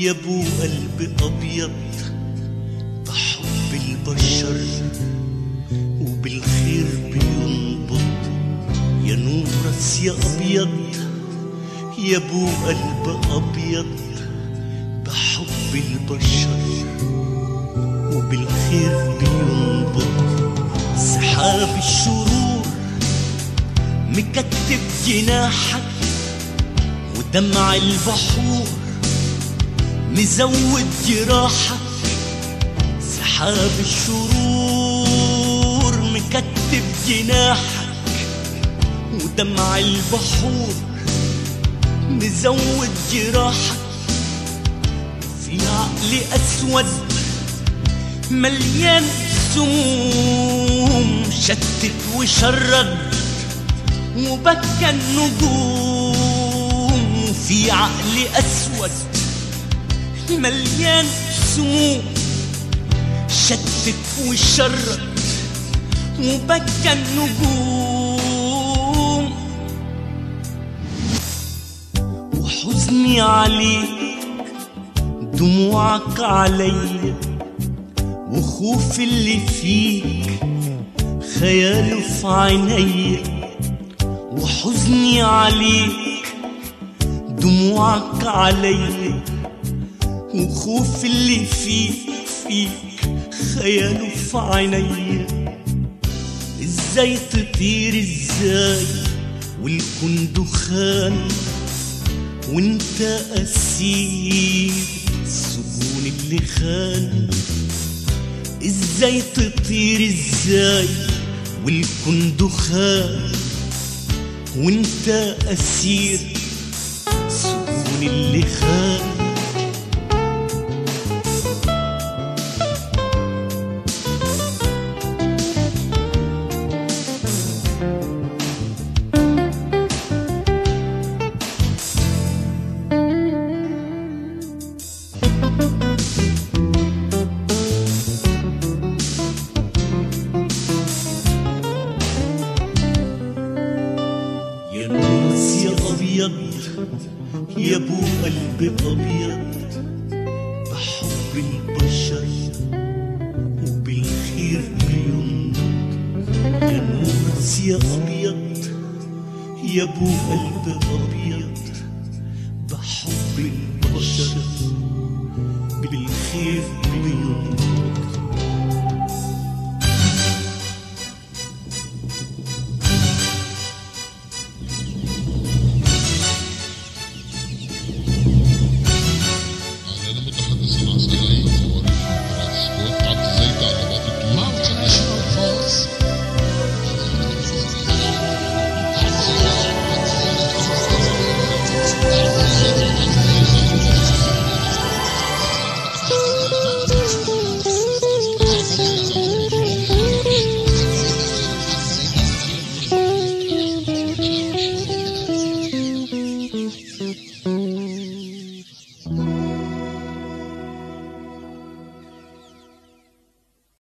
يا ابو قلب ابيض بحب البشر وبالخير بينبض يا نورس يا ابيض يا ابو قلب ابيض بحب البشر وبالخير بينبض سحاب الشرور مكتب جناحك ودمع البحور مزود جراحك سحاب الشرور مكتب جناحك ودمع البحور مزود جراحك في عقل أسود مليان سموم شتت وشرد وبكى النجوم في عقل أسود مليان سموم شتت وشرد وبكى النجوم وحزني عليك دموعك عليا وخوف اللي فيك خياله في عينيا وحزني عليك دموعك عليا وخوف اللي فيك فيك خياله في عينيا ازاي تطير ازاي والكون دخان وانت اسير السجون اللي خان ازاي تطير ازاي والكون دخان وانت اسير السجون اللي خان يا ناس يا أبيض يا أبو قلب أبيض بحب البشر وبالخير بينبض يا ناس يا أبيض يا أبو قلب أبيض بحب البشر بالخير